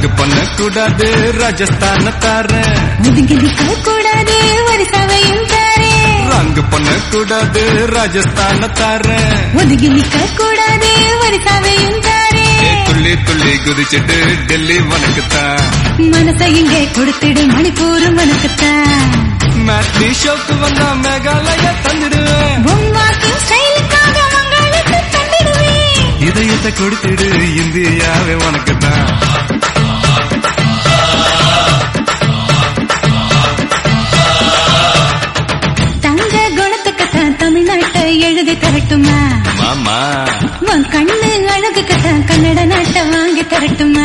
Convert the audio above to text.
ரங்கு பண்ண கூடாது ராஜஸ்தான தாரேன் ஒதுங்கி நிக்க கூடாது ஒரு சவையும் தாரே ரங்கு பண்ண கூடாது ராஜஸ்தான தாரேன் ஒதுங்கி நிக்க கூடாது ஒரு சவையும் தாரே ஏ, துள்ளி துள்ளி குதிச்சிட்டு டெல்லி உனக்குத்தான் மனசை இங்கே கொடுத்துடு மணிப்பூரும் உனக்குத்தான் மேட்னி ஷோக்கு வந்தா மேகாலய தந்துடுவேன் பொம்மாக்கும் ஸ்டைலுக்காக மங்களுக்கு தந்திடுவேன் இதயத்தை கொடுத்துடு இந்தியாவே உனக்குத்தான் தங்க குணத்துக்குத்தான் தமிழ்நாட்டை எழுதி தரட்டுமா மாமா உன் கண்ணு அழகுக்குத்தான் கன்னட நாட்டை வாங்கி தரட்டுமா